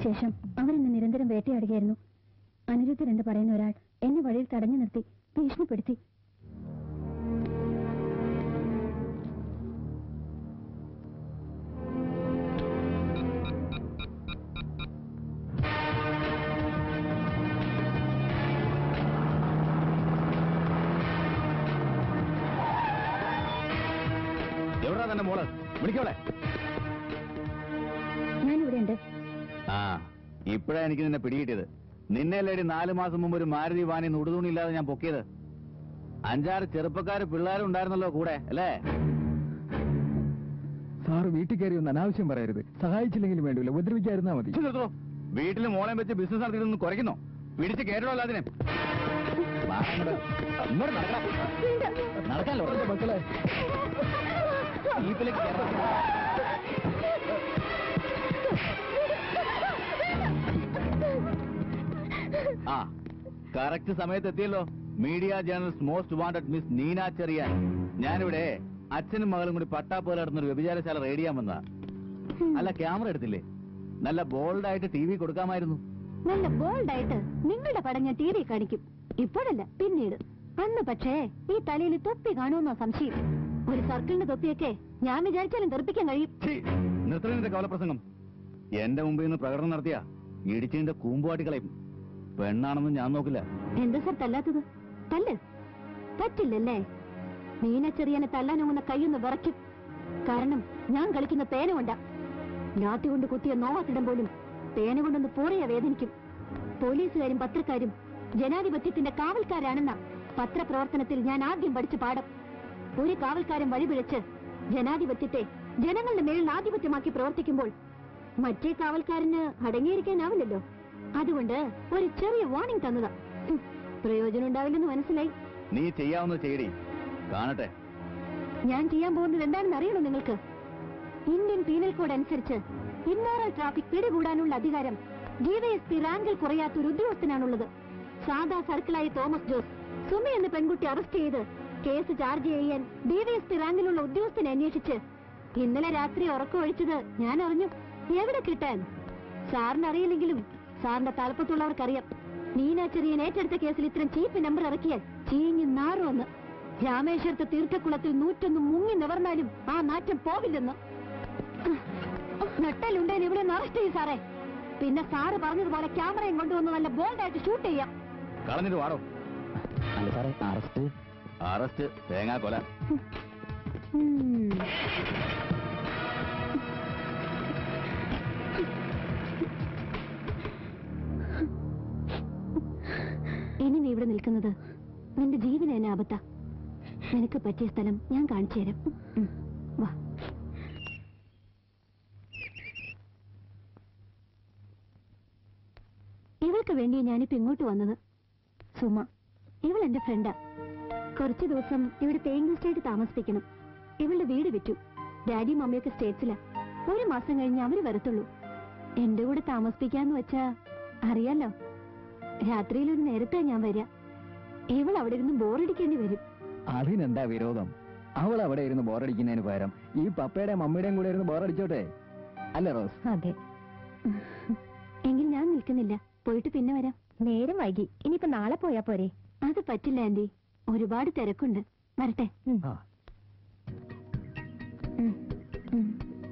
ശേഷം അവരെന്നെ നിരന്തരം വേട്ടയാടുകയായിരുന്നു അനിരുദ്ധർ എന്ന് പറയുന്ന ഒരാൾ എന്നെ വഴിയിൽ തടഞ്ഞു നിർത്തി ഭീഷണിപ്പെടുത്തി എവിടാ തന്നെ മോള് വിളിക്കോളെ ഞാനിവിടെ ഉണ്ട് ആ ഇപ്പഴാ എനിക്ക് നിന്നെ പിടികിട്ടിയത് നിന്നെ ലേടി നാലു മാസം മുമ്പ് ഒരു മാരുതി വാനി ഉടുതുണി ഇല്ലാതെ ഞാൻ പൊക്കിയത് അഞ്ചാറ് ചെറുപ്പക്കാര് പിള്ളേരും ഉണ്ടായിരുന്നല്ലോ കൂടെ അല്ലേ സാറ് വീട്ടിൽ കയറി ഒന്ന് അനാവശ്യം പറയരുത് സഹായിച്ചില്ലെങ്കിലും വേണ്ടില്ല ഉപദ്രവിക്കാതിരുന്നാ മതി ഇച്ചിരി നിർത്തോ. വീട്ടില് മോളെ വെച്ച് ബിസിനസ് നടത്തിയിട്ടൊന്ന് കുറയ്ക്കുന്നോ പിടിച്ച് കയറണോ അതിനെ ഇങ്ങോട്ട് നടക്കാം നടക്കാലോ മക്കളെ ജീപ്പിലേക്ക് കയറാം. ആ കറക്റ്റ് സമയത്ത് എത്തിയല്ലോ media journalist most wanted miss Neena Cherian ഞാനിവിടെ അച്ഛനും മകളും കൂടി പട്ടാപ്പോലെ നടന്നൊരു വ്യഭിചാരശാല റേഡിയാൻ വന്നതാ അല്ല ക്യാമറ എടുത്തില്ലേ നല്ല ബോൾഡ് ആയിട്ട് ടി വി കൊടുക്കാമായിരുന്നു നല്ല ബോൾഡായിട്ട് നിങ്ങളുടെ പടം ഞാൻ ടി വി കാണിക്കും ഇപ്പോഴല്ല പിന്നീട് അന്ന് പക്ഷേ ഈ തലയിൽ തൊപ്പി കാണുമെന്നോ സംശയം ഒരു സർക്കിളിന്റെ തൊപ്പിയൊക്കെ ഞാൻ വിചാരിച്ചാലും തെറിപ്പിക്കാൻ കഴിയും ഛീ, നിർത്തണ നിന്റെ കവലപ്രസംഗം എന്റെ മുമ്പിൽ നിന്ന് പ്രകടനം നടത്തിയ ഇടിച്ചിന്റെ കൂമ്പുവാട്ടി കളയും പെണ്ണാണെന്ന് ഞാൻ നോക്കില്ല എന്താ സാർ തല്ലാത്തത് തല്ല് പറ്റില്ലല്ലേ മീന ചെറിയനെ തല്ലാനൊങ്ങുന്ന കൈയൊന്ന് വിറയ്ക്കും കാരണം ഞാൻ കളിക്കുന്ന പേന കൊണ്ടാ ലാത്തി കൊണ്ട് കുത്തിയ നോവാത്തിടം പോലും പേന കൊണ്ടൊന്ന് പൂറയ വേദനിക്കും പോലീസുകാരും പത്രക്കാരും ജനാധിപത്യത്തിന്റെ കാവൽക്കാരാണെന്ന പത്രപ്രവർത്തനത്തിൽ ഞാൻ ആദ്യം പഠിച്ച പാഠം ഒരു കാവൽക്കാരൻ വഴിപിഴച്ച് ജനാധിപത്യത്തെ ജനങ്ങളുടെ മേളിൽ ആധിപത്യമാക്കി പ്രവർത്തിക്കുമ്പോൾ മറ്റേ കാവൽക്കാരന് അടങ്ങിയിരിക്കാനാവില്ലല്ലോ അതുകൊണ്ട് ഒരു ചെറിയ വാർണിംഗ് തന്നതാ ഉം, പ്രയോജനം ഉണ്ടാവില്ലെന്ന് മനസ്സിലായി നീ ചെയ്യാവുന്ന ചെയ്യടി കാണട്ടെ ഞാൻ ചെയ്യാൻ പോകുന്നത് എന്താണെന്ന് അറിയണോ നിങ്ങൾക്ക് ഇന്ത്യൻ പീനൽ കോഡ് അനുസരിച്ച് ഇമ്മോറൽ ട്രാഫിക് പിടികൂടാനുള്ള അധികാരം ഡിവൈഎസ്പി റാങ്കിൽ കുറയാത്ത ഒരു ഉദ്യോഗസ്ഥനാണുള്ളത് സാദാ സർക്കിളായ തോമസ് ജോസ് സുമി എന്ന പെൺകുട്ടി അറസ്റ്റ് ചെയ്ത് കേസ് ചാർജ് ചെയ്യാൻ ഡിവൈഎസ്പി റാങ്കിലുള്ള ഉദ്യോഗസ്ഥനെ അന്വേഷിച്ച് ഇന്നലെ രാത്രി ഉറക്കമൊഴിച്ചത് ഞാൻ അറിഞ്ഞു എവിടെ കിട്ടാൻ സാറിന് അറിയില്ലെങ്കിലും സാറിന്റെ തലപ്പത്തുള്ളവർക്കറിയാം നീന ചെറിയൻ ഏറ്റെടുത്ത കേസിൽ ഇത്രയും ചീപ്പ് നമ്പർ ഇറക്കിയാൽ ചീഞ്ഞ് നാറുമെന്ന് രാമേശ്വരത്തെ തീർത്ഥക്കുളത്തിൽ നൂറ്റൊന്ന് മുങ്ങി നിവർന്നാലും ആ നാറ്റം പോവില്ലെന്ന് നട്ടലുണ്ടേന് ഇവിടെ അറസ്റ്റ് ചെയ്യും സാറേ പിന്നെ സാറ് പറഞ്ഞതുപോലെ ക്യാമറയും കൊണ്ടുവന്ന് നല്ല ബോൾഡായിട്ട് ഷൂട്ട് ചെയ്യാം കളഞ്ഞിട്ട് വാടോ അല്ല സാറേ അറസ്റ്റ് അറസ്റ്റ് തേങ്ങാ കൊല ഉം. ഇനി നീ ഇവിടെ നിൽക്കുന്നത് നിന്റെ ജീവന് തന്നെ ആപത്താ നിനക്ക് പറ്റിയ സ്ഥലം ഞാൻ കാണിച്ചു തരാം ഉം. വാ ഇവൾക്ക് വേണ്ടി ഞാനിപ്പോ ഇങ്ങോട്ട് വന്നത് സുമ ഇവൾ എന്റെ ഫ്രണ്ടാ കുറച്ചു ദിവസം ഇവിടെ പേയിങ് ഗസ്റ്റായിട്ട് താമസിപ്പിക്കണം ഇവളുടെ വീട് വിറ്റു ഡാഡിയും മമ്മിയൊക്കെ സ്റ്റേറ്റ്സിലാ ഒരു മാസം കഴിഞ്ഞ് അവര് വരത്തുള്ളൂ എന്റെ കൂടെ താമസിപ്പിക്കാന്ന് വെച്ചാ അറിയാലോ രാത്രിയിൽ ഒരു നേരത്തെ ഞാൻ വരിക ഇവൾ അവിടെ ഇരുന്ന് ബോറടിക്കേണ്ടി വരും അതിനെന്താ വിരോധം അവൾ അവിടെ ഇരുന്ന് ബോറടിക്കുന്നതിന് പകരം ഈ പപ്പയുടെയും മമ്മിയുടെയും കൂടെ ഇരുന്ന് ബോറടിച്ചോട്ടെ അല്ലേ റോസ് അതെ എങ്കിൽ ഞാൻ നിൽക്കുന്നില്ല പോയിട്ട് പിന്നെ വരാം നേരം വൈകി ഇനിയിപ്പോ നാളെ പോയാ പോരെ അത് പറ്റില്ല ആന്റി ഒരുപാട് തിരക്കുണ്ട് വരട്ടെ ആ ഉം. ഉം.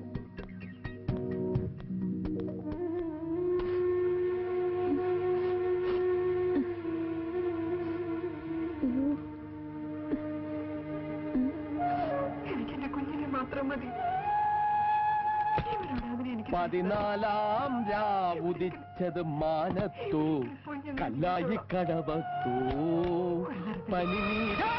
പതിനാലാം രാവുദിച്ചത് മാനത്തോ കല്ലായി കടവത്തോ പനിനീര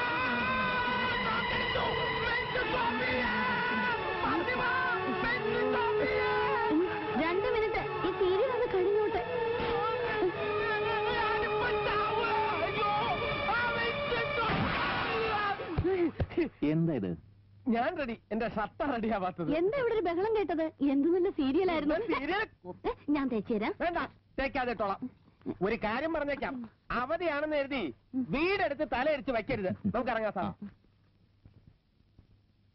രണ്ട് മിനിറ്റ് ഈ സീരിയൽ ഒന്ന് കഴിഞ്ഞോട്ടെ എന്താ ഇത് ഞാൻ റെഡി എന്റെ ഷർട്ട റെഡിയാവാത്തത് എന്താ ഇവിടെ ഒരു ബഹളം കേട്ടത് എന്ത് നല്ല സീരിയലായിരുന്നു സീരിയൽ ഏ, ഞാൻ തേച്ചു തരാം വേണ്ട തേക്കാതെ ഇട്ടോളാം ഒരു കാര്യം പറഞ്ഞേക്കാം അവധിയാണെന്ന് എഴുതി വീടെടുത്ത് തലയടിച്ച് വെക്കരുത് നമുക്ക് ഇറങ്ങാം സാർ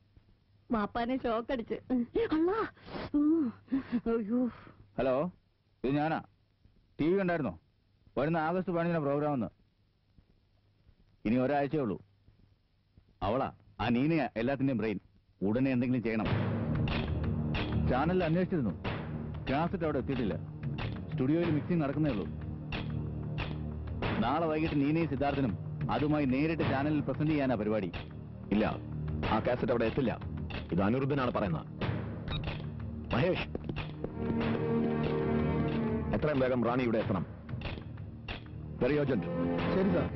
മാപ്പാനെ ഷോക്ക് അടിച്ച് അല്ലാ ഉം. അയ്യോ ഹലോ ഇത് ഞാനാ ടി വി ഉണ്ടായിരുന്നോ വരുന്ന ആഗസ്റ്റ് പതിനഞ്ചിന് പ്രോഗ്രാം ഒന്ന് ഇനി ഒരാഴ്ചയേ ഉള്ളൂ അവളാ ആ നീനയാ എല്ലാത്തിന്റെയും ബ്രെയിൻ ഉടനെ എന്തെങ്കിലും ചെയ്യണം ചാനലിൽ അന്വേഷിച്ചിരുന്നു കാസറ്റ് അവിടെ എത്തിയിട്ടില്ല സ്റ്റുഡിയോയിൽ മിക്സിംഗ് നടക്കുന്നേ ഉള്ളൂ നാളെ വൈകിട്ട് നീനയും സിദ്ധാർത്ഥനും അതുമായി നേരിട്ട് ചാനലിൽ പ്രസന്റ് ചെയ്യാനാ പരിപാടി ഇല്ല ആ കാസറ്റ് അവിടെ എത്തില്ല ഇത് അനിരുദ്ധനാണ് പറയുന്നത് മഹേഷ് എത്രയും വേഗം റാണി ഇവിടെ എത്തണം വെരി അർജന്റ് ശരി സാർ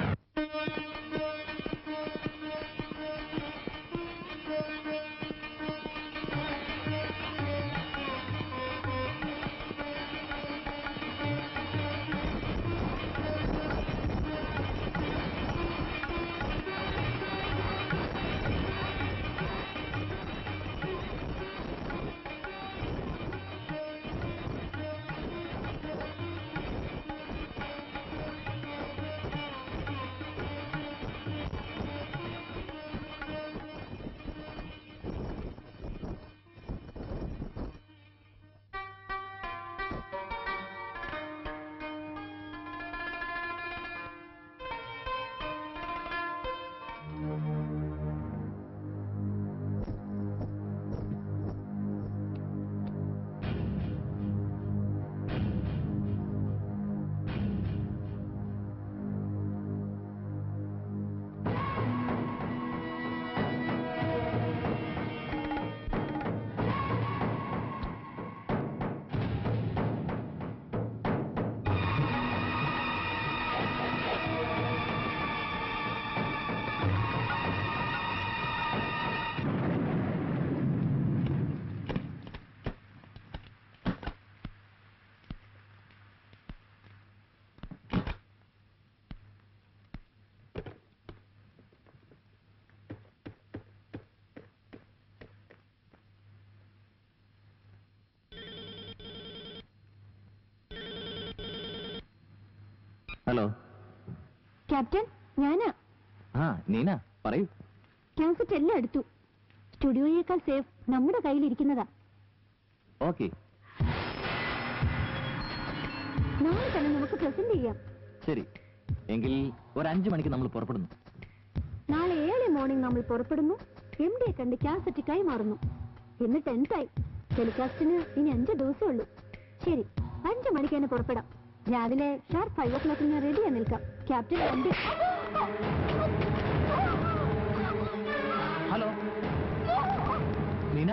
ഹലോ ക്യാപ്റ്റൻ ഞാനാ ആ നീന പറയൂ കാസറ്റ് എല്ലാം എടുത്തു സ്റ്റുഡിയോയേക്കാൾ സേഫ് നമ്മുടെ കയ്യിലിരിക്കുന്നതാ ഓക്കെ നാളെ തന്നെ നമുക്ക് പ്രസന്റ് ചെയ്യാം ശരി എങ്കിൽ ഒരു അഞ്ചു മണിക്ക് നമ്മൾ പുറപ്പെടുന്നു നാളെ ഏഴ് മോർണിംഗ് നമ്മൾ പുറപ്പെടുന്നു എം ഡിയെ കണ്ട് കാസറ്റ് കൈമാറുന്നു ഇന്ന് ടെൻത്തായി ടെലികാസ്റ്റിന് ഇനി അഞ്ച് ദിവസമേ ഉള്ളൂ ശരി അഞ്ചു മണിക്ക് തന്നെ പുറപ്പെടാം രാവിലെ ഷാർപ്പ് ഫൈവ് ഓ ക്ലോക്കിന് റെഡിയാ നിൽക്കാം ക്യാപ്റ്റൻ വണ്ടി hello Neena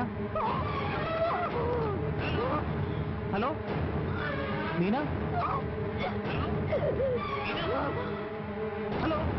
hello Neena hello